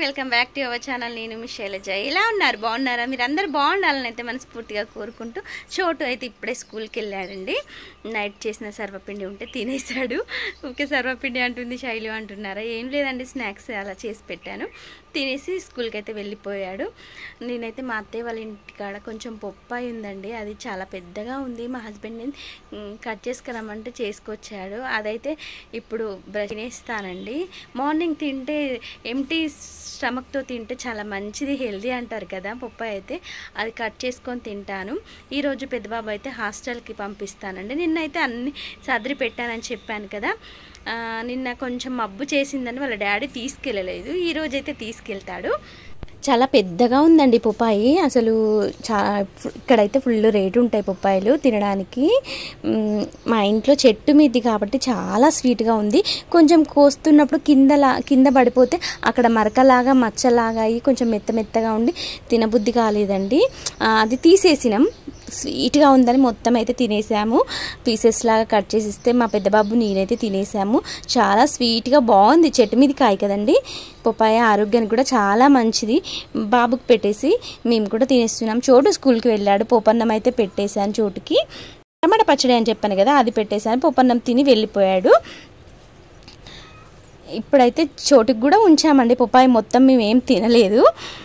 Welcome back to our channel నేను మీ శైలజ ఎలా ఉన్నారు బాగున్నారా మీరు అందరు బాగుండాలని అయితే మనస్ఫూర్తిగా కోరుకుంటూ చోటు అయితే ఇప్పుడే స్కూల్కి వెళ్ళాడండి నైట్ చేసిన సర్వపిండి ఉంటే తినేసాడు ఓకే సర్వపిండి అంటుంది శైలు అంటున్నారా ఏం లేదండి స్నాక్స్ అలా చేసి పెట్టాను తినేసి స్కూల్కి అయితే వెళ్ళిపోయాడు నేనైతే మా అత్తయ్య వాళ్ళ ఇంటికాడ కొంచెం పొప్పాయి ఉందండి అది చాలా పెద్దగా ఉంది మా హస్బెండ్ని మ్, కట్ చేసుకురమ్మంటే చేసుకొచ్చాడు అదైతే ఇప్పుడు బ్రష్ తినేస్తానండి మార్నింగ్ తింటే ఎంటీ స్టమక్తో తింటే చాలా మంచిది హెల్దీ అంటారు కదా పొప్పాయి అయితే అది కట్ చేసుకొని తింటాను ఈరోజు పెద్దబాబు అయితే హాస్టల్కి పంపిస్తానండి నిన్నైతే అన్ని సర్దిరి పెట్టానని చెప్పాను కదా ఆ, నిన్న కొంచెం మబ్బు చేసిందని వాళ్ళ డాడీ తీసుకెళ్ళలేదు ఈ రోజైతే తీసుకెళ్తాడు చాలా పెద్దగా ఉందండి పొప్పాయి అసలు చా ఇక్కడైతే ఫుల్ రేటు ఉంటాయి పొప్పాయిలు తినడానికి మ్, మా ఇంట్లో చెట్టు మీది కాబట్టి చాలా స్వీట్గా ఉంది కొంచెం కోస్తున్నప్పుడు కిందలా కింద పడిపోతే అక్కడ మరకలాగా మచ్చలాగా అయ్యి కొంచెం మెత్త మెత్తగా ఉండి తినబుద్ధి కాలేదండి ఆ, అది తీసేసినాం స్వీట్గా ఉందని మొత్తం అయితే తినేసాము పీసెస్ లాగా కట్ చేసి ఇస్తే మా పెద్ద బాబు నేనైతే తినేసాము చాలా స్వీట్గా బాగుంది చెట్టు మీద కాయ కదండి పప్పాయ ఆరోగ్యానికి కూడా చాలా మంచిది బాబుకి పెట్టేసి మేము కూడా తినేస్తున్నాం చోటు స్కూల్కి వెళ్ళాడు పోపన్నం అయితే పెట్టేశాను చోటుకి టమాటా పచ్చడి అని చెప్పాను కదా అది పెట్టేశాను పోపన్నం తిని వెళ్ళిపోయాడు ఇప్పుడైతే చోటుకి కూడా ఉంచామండి పప్పాయి మొత్తం మేము ఏం తినలేదు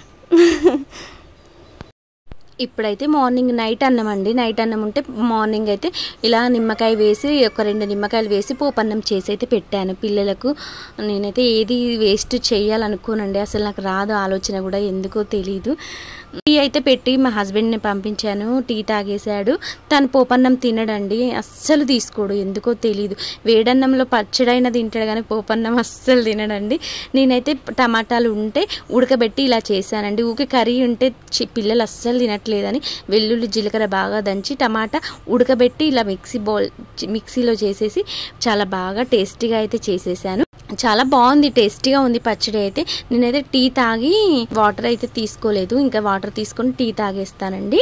ఇప్పుడైతే మార్నింగ్ నైట్ అన్నం అండి నైట్ అన్నం ఉంటే మార్నింగ్ అయితే ఇలా నిమ్మకాయ వేసి ఒక రెండు నిమ్మకాయలు వేసి పోపన్నం చేసి అయితే పెట్టాను పిల్లలకు నేనైతే ఏది వేస్ట్ చేయాలనుకోనండి అసలు నాకు రాదు ఆలోచన కూడా ఎందుకో తెలీదు టీ అయితే పెట్టి మా హస్బెండ్ని పంపించాను టీ తాగేశాడు తను పోపన్నం తినడండి అస్సలు తీసుకోడు ఎందుకో తెలీదు వేడన్నంలో పచ్చడైన తింటాడు కానీ పోపన్నం అస్సలు తినడండి నేనైతే టమాటాలు ఉంటే ఉడకబెట్టి ఇలా చేశానండి ఊకే కర్రీ ఉంటే చి- పిల్లలు అస్సలు తినట్లేదని వెల్లుల్లి జీలకర్ర బాగా దంచి టమాటా ఉడకబెట్టి ఇలా మిక్సీ బౌల్ చి- మిక్సీలో చేసేసి చాలా బాగా టేస్టీగా అయితే చేసేసాను చాలా బాగుంది టేస్టీగా ఉంది పచ్చడి అయితే నేనైతే టీ తాగి వాటర్ అయితే తీసుకోలేదు ఇంకా వాటర్ తీసుకొని టీ తాగేస్తానండి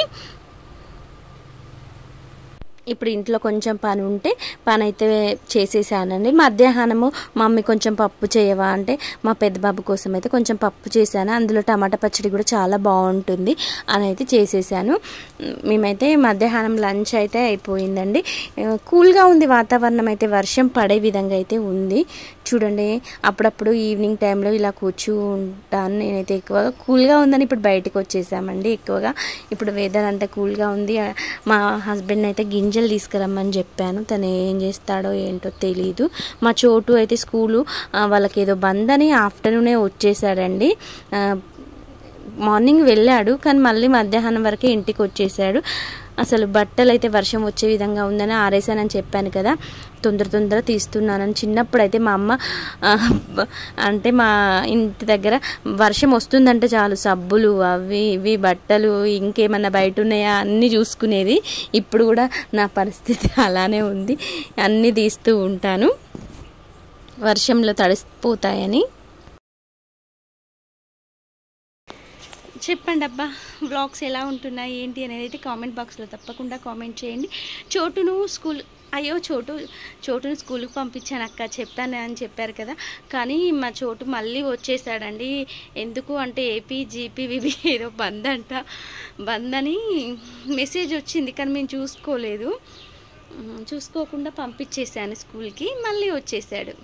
ఇప్పుడు ఇంట్లో కొంచెం పని ఉంటే పని అయితే చేసేసానండి మధ్యాహ్నము మమ్మీ కొంచెం పప్పు చేయవా అంటే మా పెద్ద బాబు కోసం అయితే కొంచెం పప్పు చేశాను అందులో టమాటా పచ్చడి కూడా చాలా బాగుంటుంది అని అయితే చేసేసాను మేమైతే మధ్యాహ్నం లంచ్ అయితే అయిపోయిందండి ఆ, కూల్గా ఉంది వాతావరణం అయితే వర్షం పడే విధంగా అయితే ఉంది చూడండి అప్పుడప్పుడు ఈవినింగ్ టైంలో ఇలా కూర్చుంటాను నేనైతే ఎక్కువగా కూల్గా ఉందని ఇప్పుడు బయటకు వచ్చేసామండి ఎక్కువగా ఇప్పుడు వెదర్ అంతా కూల్గా ఉంది ఆ, మా హస్బెండ్ అయితే గింజలు తీసుకురమ్మని చెప్పాను తను ఏం చేస్తాడో ఏంటో తెలియదు మా చోటు అయితే స్కూలు ఆ, వాళ్ళకి ఏదో బంద్ అని ఆఫ్టర్నూనే వచ్చేసాడండి ఆ, మార్నింగ్ వెళ్ళాడు కానీ మళ్ళీ మధ్యాహ్నం వరకే ఇంటికి వచ్చేసాడు అసలు బట్టలు అయితే వర్షం వచ్చే విధంగా ఉందని ఆరేసానని చెప్పాను కదా తొందర తొందర తీస్తున్నానని చిన్నప్పుడు అయితే మా అమ్మ ఆ, బ- అంటే మా ఇంటి దగ్గర వర్షం వస్తుందంటే చాలు సబ్బులు అవి ఇవి బట్టలు ఇంకేమన్నా బయట ఉన్నాయా అన్నీ చూసుకునేది ఇప్పుడు కూడా నా పరిస్థితి అలానే ఉంది అన్నీ తీస్తూ ఉంటాను వర్షంలో తడిసిపోతాయని చెప్పండి అబ్బా బ్లాగ్స్ ఎలా ఉంటున్నాయి ఏంటి అనేది అయితే కామెంట్ బాక్స్లో తప్పకుండా కామెంట్ చేయండి చోటును స్కూల్ అయ్యో చోటు చోటును స్కూల్కి పంపించాను అక్క చెప్పాను అని చెప్పారు కదా కానీ మా చోటు మళ్ళీ వచ్చేసాడండి ఎందుకు అంటే ఏపీ జీపీ వివి ఏదో బంద్ అంట బంద్ అని మెసేజ్ వచ్చింది కానీ మేము చూసుకోలేదు ఉమ్, చూసుకోకుండా పంపించేశాను స్కూల్కి మళ్ళీ వచ్చేసాడు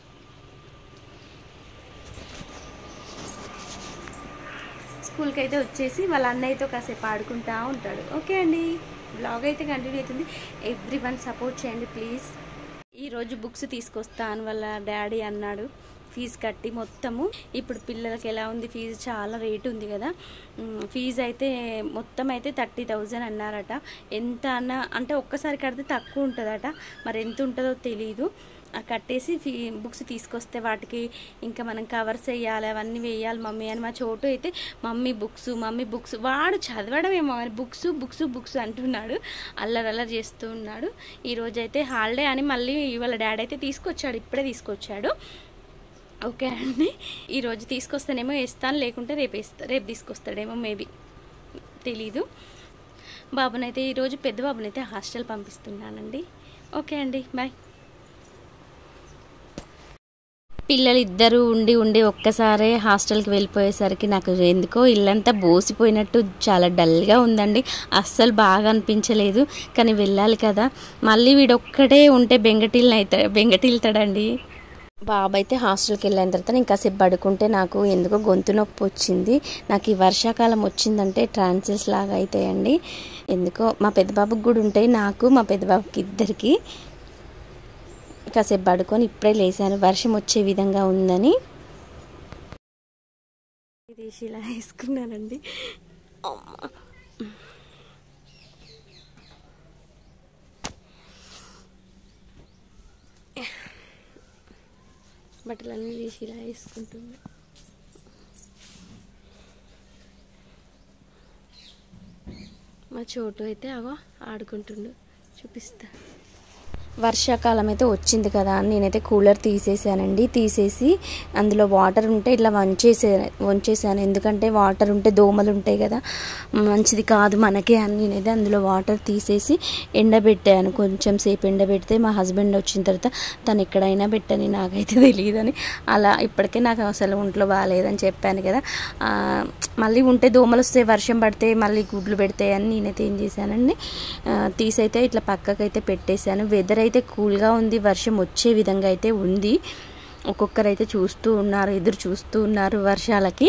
స్కూల్కి అయితే వచ్చేసి వాళ్ళ అన్నయ్యతో కాసేపు ఆడుకుంటా ఉంటాడు ఓకే అండి బ్లాగ్ అయితే కంటిన్యూ అవుతుంది ఎవ్రీ వన్ సపోర్ట్ చేయండి ప్లీజ్ ఈరోజు బుక్స్ తీసుకొస్తాను వాళ్ళ డాడీ అన్నాడు ఫీజు కట్టి మొత్తము ఇప్పుడు పిల్లలకి ఎలా ఉంది ఫీజు చాలా రేటు ఉంది కదా ఉమ్, ఫీజు అయితే మొత్తం అయితే థర్టీ థౌజండ్ అన్నారట ఎంత అన్న అంటే ఒక్కసారి కడితే తక్కువ ఉంటుందట మరి ఎంత ఉంటుందో తెలియదు ఆ కట్టేసి ఫీ బుక్స్ తీసుకొస్తే వాటికి ఇంకా మనం కవర్స్ వేయాలి అవన్నీ వేయాలి మమ్మీ అని మా చోటు అయితే మమ్మీ బుక్స్ మమ్మీ బుక్స్ వాడు చదవడమేమో మరి బుక్స్ బుక్స్ బుక్స్ అంటున్నాడు అల్లరి అల్లరి చేస్తూ ఉన్నాడు ఈరోజు అయితే హాలిడే అని మళ్ళీ ఇవాళ డాడీ అయితే తీసుకొచ్చాడు ఇప్పుడే తీసుకొచ్చాడు ఓకే అండి ఈరోజు తీసుకొస్తేనేమో వేస్తాను లేకుంటే రేపు వేస్తా రేపు తీసుకొస్తాడేమో మేబీ తెలీదు బాబునైతే ఈరోజు పెద్ద బాబునైతే హాస్టల్ పంపిస్తున్నానండి ఓకే అండి బాయ్ పిల్లలు ఇద్దరు ఉండి ఉండి ఒక్కసారే హాస్టల్కి వెళ్ళిపోయేసరికి నాకు ఎందుకో ఇల్లంతా బోసిపోయినట్టు చాలా డల్గా ఉందండి అస్సలు బాగా అనిపించలేదు కానీ వెళ్ళాలి కదా మళ్ళీ వీడొక్కడే ఉంటే బెంగటిల్ని అవుతా బెంగటిల్తాడండి బాబు అయితే హాస్టల్కి వెళ్ళిన తర్వాత నేను కాసేపు పడుకుంటే నాకు ఎందుకో గొంతు నొప్పి వచ్చింది నాకు ఈ వర్షాకాలం వచ్చిందంటే ట్రాన్సిల్స్ లాగా అవుతాయండి ఎందుకో మా పెద్ద బాబుకి కూడా ఉంటాయి నాకు మా పెద్ద బాబుకి ఇద్దరికి కాసేపు పడుకొని ఇప్పుడే లేసాను వర్షం వచ్చే విధంగా ఉందని తీసి ఇలా వేసుకున్నానండి అమ్మా బట్టలన్నీ తీసి ఇలా వేసుకుంటుంది మా చోటు అయితే అగో ఆడుకుంటుండు చూపిస్తా వర్షాకాలం అయితే వచ్చింది కదా అని నేనైతే కూలర్ తీసేసానండి తీసేసి అందులో వాటర్ ఉంటే ఇట్లా వంచేసే వంచేసాను ఎందుకంటే వాటర్ ఉంటే దోమలు ఉంటాయి కదా మంచిది కాదు మనకే అని నేనైతే అందులో వాటర్ తీసేసి ఎండబెట్టాను కొంచెం సేపు ఎండబెడితే మా హస్బెండ్ వచ్చిన తర్వాత తను ఎక్కడైనా పెట్టని నాకైతే తెలియదని అలా ఇప్పటికే నాకు అసలు ఒంట్లో బాగాలేదని చెప్పాను కదా ఆ, మళ్ళీ ఉంటే దోమలు వస్తే వర్షం పడితే మళ్ళీ గుడ్లు పెడతాయి అని నేనైతే ఏం చేశానండి ఆ, తీసైతే ఇట్లా పక్కకైతే పెట్టేశాను వెదర్ అయితే కూల్గా ఉంది వర్షం వచ్చే విధంగా అయితే ఉంది ఒక్కొక్కరైతే చూస్తూ ఉన్నారు ఎదురు చూస్తూ ఉన్నారు వర్షాలకి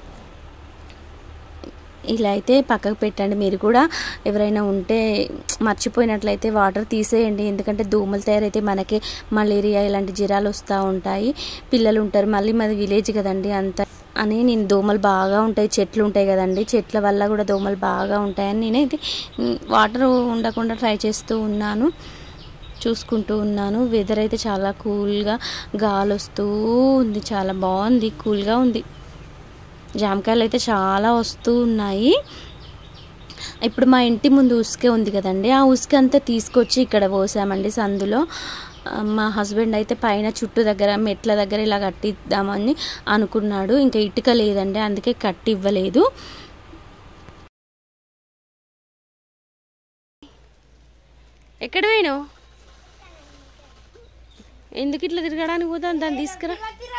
ఇలా అయితే పక్కకు పెట్టండి మీరు కూడా ఎవరైనా ఉంటే మర్చిపోయినట్లయితే వాటర్ తీసేయండి ఎందుకంటే దోమలు తయారైతే మనకే మలేరియా ఇలాంటి జ్వరాలు వస్తూ ఉంటాయి పిల్లలు ఉంటారు మళ్ళీ మాది విలేజ్ కదండి అంత అని నేను దోమలు బాగా ఉంటాయి చెట్లు ఉంటాయి కదండి చెట్ల వల్ల కూడా దోమలు బాగా ఉంటాయని నేనైతే ఉమ్, వాటర్ ఉండకుండా ట్రై చేస్తూ ఉన్నాను చూసుకుంటూ ఉన్నాను వెదర్ అయితే చాలా కూల్గా గాలి వస్తూ ఉంది చాలా బాగుంది కూల్గా ఉంది జామకాయలు అయితే చాలా వస్తూ ఉన్నాయి ఇప్పుడు మా ఇంటి ముందు ఉసుక ఉంది కదండి ఆ ఉసుక అంతా తీసుకొచ్చి ఇక్కడ పోసామండి సందులో ఆ, మా హస్బెండ్ అయితే పైన చుట్టూ దగ్గర మెట్ల దగ్గర ఇలా కట్టిద్దామని అనుకున్నాడు ఇంకా ఇటుక లేదండి అందుకే కట్టి ఇవ్వలేదు ఎక్కడ పోయినావు ఎందుకు ఇట్లా తిరగడానికి పోతాను దాన్ని తీసుకురా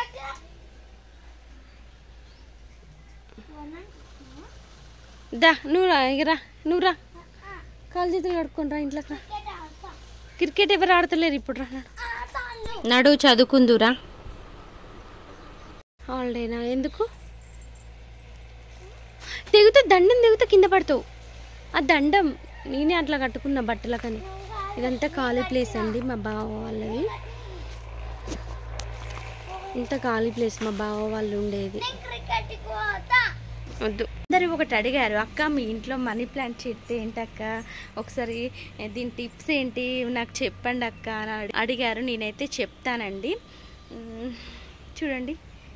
దా నువ్వు రా ఇక రా నువ్వు రా కాలు చేతులు కడుక్కొని రా ఇంట్లోకి రా క్రికెట్ ఎవరు ఆడతలేరు ఇప్పుడు రా నడు. నడు చదువుకుందురా హాలిడేనా ఎందుకు తెగితే దండం తెగితే కింద పడతావు ఆ దండం నేనే అట్లా కట్టుకున్న బట్టలకని ఇదంతా ఖాళీ ప్లేస్ అండి మా బావ వాళ్ళది ఇంత ఖాళీ ప్లేస్ మా బావ వాళ్ళు ఉండేది వద్దు అందరు ఒకటి అడిగారు అక్క మీ ఇంట్లో మనీ ప్లాంట్ చెట్టు ఏంటి అక్క ఒకసారి దీని టిప్స్ ఏంటి నాకు చెప్పండి అక్క అని అడి- అడిగారు నేనైతే చెప్తానండి మ్, చూడండి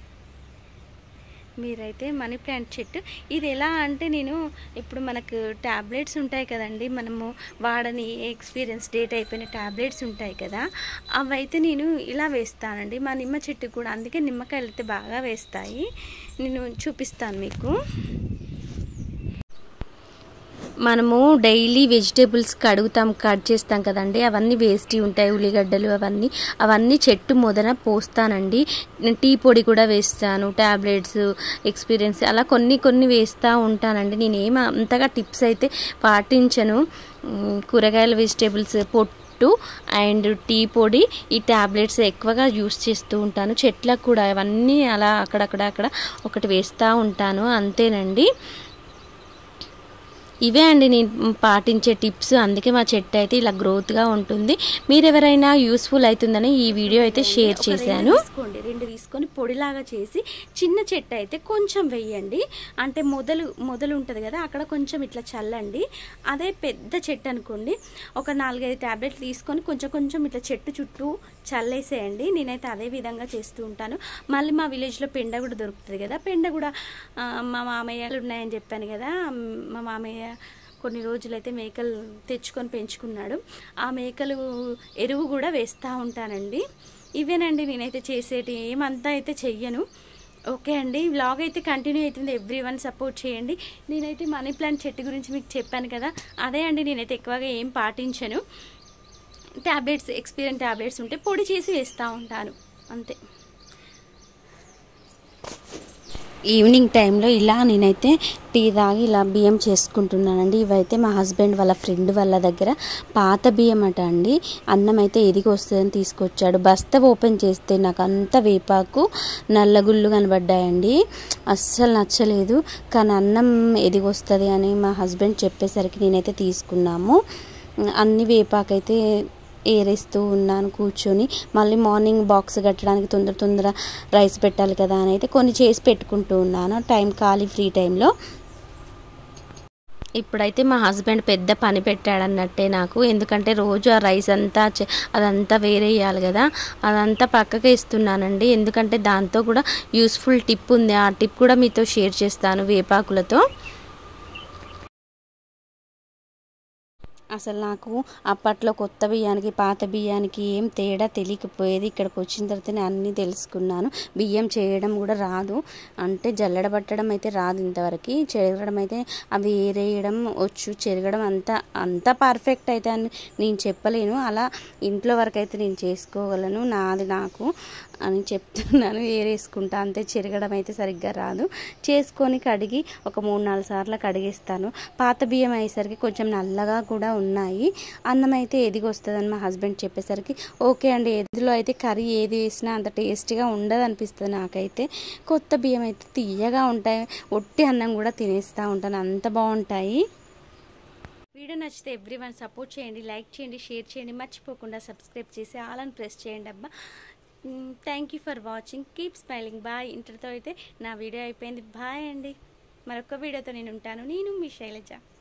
మీరైతే మనీ ప్లాంట్ చెట్టు ఇది ఎలా అంటే నేను ఇప్పుడు మనకు ట్యాబ్లెట్స్ ఉంటాయి కదండి మనము వాడని ఎక్స్పీరియన్స్ డేట్ అయిపోయిన ట్యాబ్లెట్స్ ఉంటాయి కదా అవైతే నేను ఇలా వేస్తానండి మా నిమ్మ చెట్టు కూడా అందుకే నిమ్మకాయలు అయితే బాగా వేస్తాయి నేను చూపిస్తాను మీకు మనము డైలీ వెజిటేబుల్స్ కడుగుతాం కట్ చేస్తాం కదండి అవన్నీ వేస్టీ ఉంటాయి ఉల్లిగడ్డలు అవన్నీ అవన్నీ చెట్టు మొదన పోస్తానండి నేను టీ పొడి కూడా వేస్తాను ట్యాబ్లెట్స్ ఎక్స్పీరియన్స్ అలా కొన్ని కొన్ని వేస్తూ ఉంటానండి నేను ఏం అంతగా టిప్స్ అయితే పాటించను ఉమ్, కూరగాయల వెజిటేబుల్స్ పొట్టు అండ్ టీ పొడి ఈ ట్యాబ్లెట్స్ ఎక్కువగా యూస్ చేస్తూ ఉంటాను చెట్లకు కూడా అవన్నీ అలా అక్కడక్కడ అక్కడ ఒకటి వేస్తూ ఉంటాను అంతేనండి ఇవే అండి నేను పాటించే టిప్స్ అందుకే మా చెట్టు అయితే ఇలా గ్రోత్గా ఉంటుంది మీరు ఎవరైనా యూస్ఫుల్ అవుతుందని ఈ వీడియో అయితే షేర్ చేశాను తీసుకోండి రెండు తీసుకొని పొడిలాగా చేసి చిన్న చెట్టు అయితే కొంచెం వెయ్యండి అంటే మొదలు మొదలు ఉంటుంది కదా అక్కడ కొంచెం ఇట్లా చల్లండి అదే పెద్ద చెట్టు అనుకోండి ఒక నాలుగైదు ట్యాబ్లెట్లు తీసుకొని కొంచెం కొంచెం ఇట్లా చెట్టు చుట్టూ చల్లేసేయండి నేనైతే అదే విధంగా చేస్తూ ఉంటాను మళ్ళీ మా విలేజ్లో పెండ కూడా దొరుకుతుంది కదా పెండ కూడా ఆ, మా మామయ్యలు ఉన్నాయని చెప్పాను కదా మా మామయ్య కొన్ని రోజులైతే మేకలు తెచ్చుకొని పెంచుకున్నాడు ఆ మేకలు ఎరువు కూడా వేస్తూ ఉంటానండి ఇవేనండి నేనైతే చేసేటి ఏమంతా అయితే చెయ్యను ఓకే అండి వ్లాగ్ అయితే కంటిన్యూ అవుతుంది ఎవ్రీ వన్ సపోర్ట్ చేయండి నేనైతే మనీ ప్లాంట్ చెట్టు గురించి మీకు చెప్పాను కదా అదే అండి నేనైతే ఎక్కువగా ఏం పాటించను ట్యాబ్లెట్స్ ఎక్స్పీరియన్స్ ట్యాబ్లెట్స్ ఉంటే పొడి చేసి వేస్తూ ఉంటాను అంతే ఈవినింగ్ టైంలో ఇలా నేనైతే టీ తాగి ఇలా బియ్యం చేసుకుంటున్నానండి ఇవైతే మా హస్బెండ్ వాళ్ళ ఫ్రెండ్ వాళ్ళ దగ్గర పాత బియ్యం అట అండి అన్నం అయితే ఎదిగి వస్తుందని తీసుకొచ్చాడు బస్తా ఓపెన్ చేస్తే నాకు అంత వేపాకు నల్లగుళ్ళు కనబడ్డాయండి అస్సలు నచ్చలేదు కానీ అన్నం ఎదిగి వస్తుంది అని మా హస్బెండ్ చెప్పేసరికి నేనైతే తీసుకున్నాము అన్ని వేపాకైతే ఏరేస్తూ ఉన్నాను కూర్చొని మళ్ళీ మార్నింగ్ బాక్స్ కట్టడానికి తొందర తొందర రైస్ పెట్టాలి కదా అని అయితే కొన్ని చేసి పెట్టుకుంటూ ఉన్నాను టైం ఖాళీ ఫ్రీ టైంలో ఇప్పుడైతే మా హస్బెండ్ పెద్ద పని పెట్టాడన్నట్టే నాకు ఎందుకంటే రోజు ఆ రైస్ అంతా చే- అదంతా వేరేయాలి కదా అదంతా పక్కకి ఇస్తున్నానండి ఎందుకంటే దాంతో కూడా యూస్ఫుల్ టిప్ ఉంది ఆ టిప్ కూడా మీతో షేర్ చేస్తాను వేపాకులతో అసలు నాకు అప్పట్లో కొత్త బియ్యానికి పాత బియ్యానికి ఏం తేడా తెలియకపోయేది ఇక్కడికి వచ్చిన తర్వాతనే అన్నీ తెలుసుకున్నాను బియ్యం చేయడం కూడా రాదు అంటే జల్లెడ పట్టడం అయితే రాదు ఇంతవరకు చెరగడం అయితే అవి ఏరేయడం వచ్చు చెరగడం అంత అంత పర్ఫెక్ట్ అయితే అని నేను చెప్పలేను అలా ఇంట్లో వరకు అయితే నేను చేసుకోగలను నాది నాకు అని చెప్తున్నాను ఏరేసుకుంటా అంతే చెరగడం అయితే సరిగ్గా రాదు చేసుకొని కడిగి ఒక మూడు నాలుగు సార్లు కడిగేస్తాను పాత బియ్యం అయ్యేసరికి కొంచెం నల్లగా కూడా ఉన్నాయి అన్నం అయితే ఎదిగి వస్తుందని మా హస్బెండ్ చెప్పేసరికి ఓకే అండి ఎదిలో అయితే కర్రీ ఏది వేసినా అంత టేస్టీగా ఉండదు అనిపిస్తుంది నాకైతే కొత్త బియ్యం అయితే తీయగా ఉంటాయి ఒట్టి అన్నం కూడా తినేస్తూ ఉంటాను అంత బాగుంటాయి వీడియో నచ్చితే ఎవ్రీ వన్ సపోర్ట్ చేయండి లైక్ చేయండి షేర్ చేయండి మర్చిపోకుండా సబ్స్క్రైబ్ చేసి ఆల్ అని ప్రెస్ చేయండి అబ్బా thank you for watching keep smiling bye ఇంటర్తో అయితే నా వీడియో అయిపోయింది బాయ్ అండి మరొక వీడియోతో నేను ఉంటాను నేను మీ శైలజ